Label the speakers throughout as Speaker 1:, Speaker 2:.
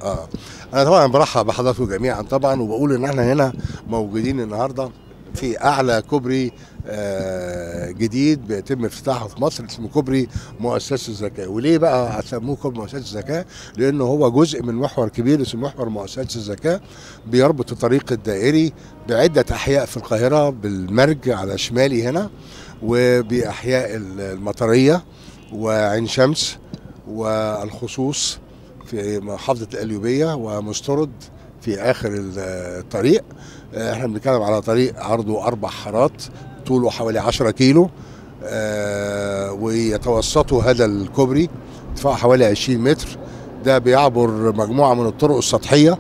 Speaker 1: اه انا طبعا برحب بحضراتكم جميعا طبعا وبقول ان احنا هنا موجودين النهارده في اعلى كوبري آه، جديد بيتم افتتاحه في مصر اسمه كوبري مؤسسه الذكاء وليه بقى سموه كوبري مؤسسه الذكاء لانه هو جزء من محور كبير اسمه محور مؤسسه الذكاء بيربط الطريق الدائري بعده احياء في القاهره بالمرج على شمالي هنا وباحياء المطريه وعين شمس والخصوص في محافظه القليوبيه ومسترد في اخر الطريق آه، احنا بنتكلم على طريق عرضه اربع حارات طوله حوالي 10 كيلو آه، ويتوسطه هذا الكوبري ارتفاعه حوالي 20 متر ده بيعبر مجموعه من الطرق السطحيه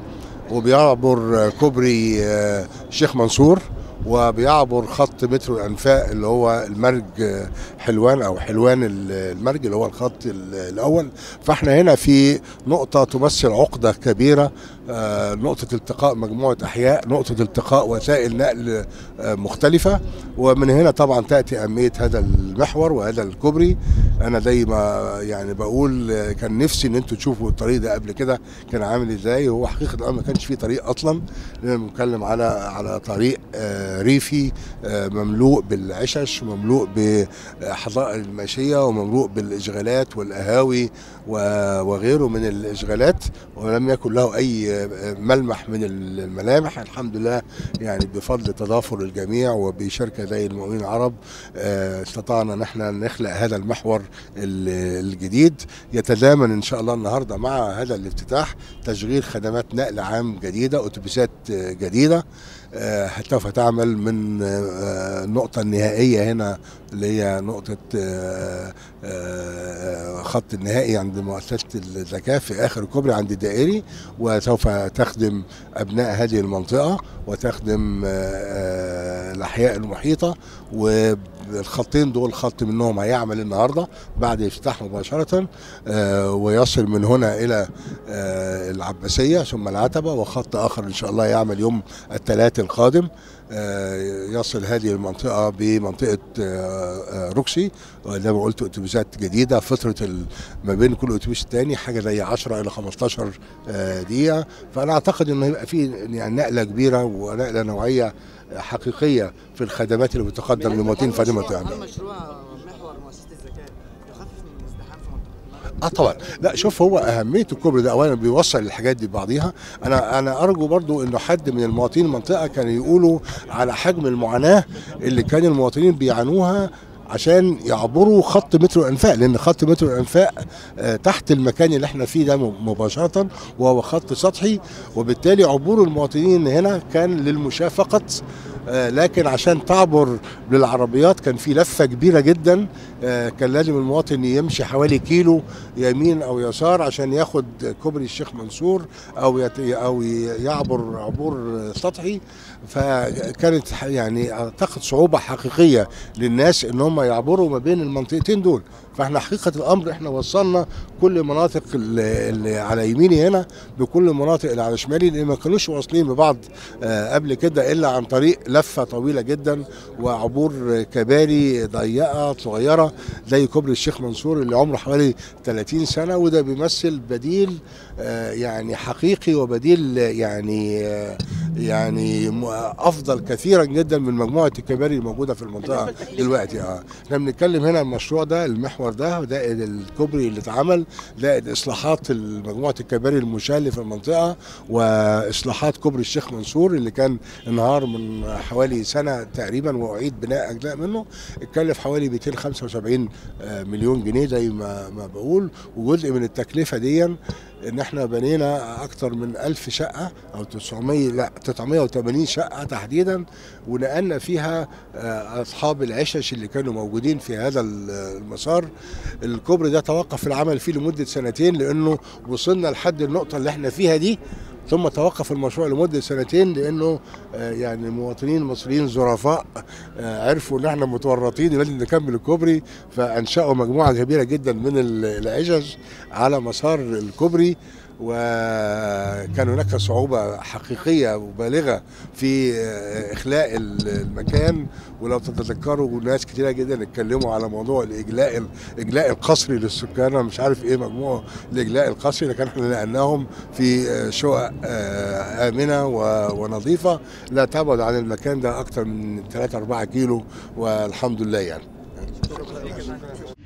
Speaker 1: وبيعبر كوبري آه، شيخ منصور وبيعبر خط مترو الانفاق اللي هو المرج آه، حلوان او حلوان ال- المرج اللي هو الخط ال- الاول فاحنا هنا في نقطه تمثل عقده كبيره آه، نقطه التقاء مجموعه احياء نقطه التقاء وسائل نقل آه، مختلفه ومن هنا طبعا تاتي اهميه هذا المحور وهذا الكوبري انا دايما يعني بقول آه، كان نفسي ان انتوا تشوفوا الطريق ده قبل كده كان عامل ازاي هو حقيقه الامر ما كانش فيه طريق اصلا لان بنتكلم على على طريق آه، ريفي آه، مملوء بالعشش ومملوء بحدائق الماشيه ومملوء بالاشغالات والقهاوي و- وغيره من الاشغالات ولم يكن له اي آه، ملمح من الملامح الحمد لله يعني بفضل تضافر الجميع وبشركه زي المؤمنين العرب آه، استطعنا ان احنا نخلق هذا المحور ال- الجديد يتزامن ان شاء الله النهارده مع هذا الافتتاح تشغيل خدمات نقل عام جديده اتوبيسات آه، جديده آه، سوف تعمل من آه، النقطة النهائية هنا اللي هي نقطة آه، آه، خط النهائي عند مؤسسة الزكاة في آخر الكوبري عند الدائري وسوف تخدم أبناء هذه المنطقة وتخدم آه، آه، الأحياء المحيطة والخطين دول خط منهم هيعمل النهارده بعد افتتاح مباشرة آه، ويصل من هنا إلى آه، العباسية ثم العتبة وخط آخر إن شاء الله يعمل يوم الثلاث القادم آه، يصل هذه المنطقة بمنطقة آه، آه، روكسي وزي ما قلت أتوبيسات جديدة فترة ال- ما بين كل أتوبيس تاني حاجة زي 10 إلى 15 آه، دقيقة فأنا أعتقد إنه هيبقى في يعني نقلة كبيرة ونقلة نوعية حقيقية في الخدمات اللي بتقدم للمواطنين في هذه المنطقة
Speaker 2: هل مشروع محور مؤسسه الذكاء يخفف من الازدحام في منطقه
Speaker 1: اه طبعا لا شوف هو اهميه الكوبري ده اولا بيوصل الحاجات دي ببعضيها انا انا ارجو برضو انه حد من المواطنين المنطقه كانوا يقولوا على حجم المعاناه اللي كان المواطنين بيعانوها عشان يعبروا خط مترو الانفاق لان خط مترو الانفاق آه، تحت المكان اللي احنا فيه ده م- مباشره وهو خط سطحي وبالتالي عبور المواطنين هنا كان للمشاة فقط آه، لكن عشان تعبر للعربيات كان في لفه كبيره جدا آه، كان لازم المواطن يمشي حوالي كيلو يمين او يسار عشان ياخد كوبري الشيخ منصور او يت او ي- يعبر عبور سطحي فكانت ح- يعني اعتقد صعوبه حقيقيه للناس ان هم يعبروا ما بين المنطقتين دول فاحنا حقيقه الامر احنا وصلنا كل المناطق اللي اللي على يميني هنا بكل المناطق اللي على شمالي لان ما كانوش واصلين ببعض آه، قبل كده الا عن طريق لفه طويله جدا وعبور كباري ضيقه صغيره زي كوبري الشيخ منصور اللي عمره حوالي 30 سنه وده بيمثل بديل آه، يعني حقيقي وبديل يعني آه، يعني م- افضل كثيرا جدا من مجموعه الكباري الموجوده في المنطقه دلوقتي اه احنا بنتكلم هنا المشروع ده المحور ده زائد الكوبري اللي اتعمل زائد اصلاحات مجموعه الكباري المشاه اللي في المنطقه واصلاحات كوبري الشيخ منصور اللي كان انهار من حوالي سنه تقريبا واعيد بناء اجزاء منه اتكلف حوالي 275 آه، مليون جنيه زي ما ما بقول وجزء من التكلفه دي ان احنا بنينا اكتر من 1000 شقه او 900 لا 980 شقه تحديدا ونقلنا فيها آه، اصحاب العشش اللي كانوا موجودين في هذا ال- المسار الكوبري ده توقف العمل فيه لمده سنتين لانه وصلنا لحد النقطه اللي احنا فيها دي ثم توقف المشروع لمده سنتين لانه آه، يعني المواطنين المصريين ظرفاء آه، عرفوا ان احنا متورطين لازم نكمل الكوبري فانشأوا مجموعه كبيره جدا من ال- العجز على مسار الكوبري وكان هناك صعوبة حقيقية وبالغة في إخلاء المكان ولو تتذكروا ناس كتيرة جدا اتكلموا على موضوع الإجلاء الإجلاء القسري للسكان أنا مش عارف إيه مجموع الإجلاء القسري لكن احنا نقلناهم في شقق آمنة ونظيفة لا تبعد عن المكان ده أكثر من 3 4 كيلو والحمد لله يعني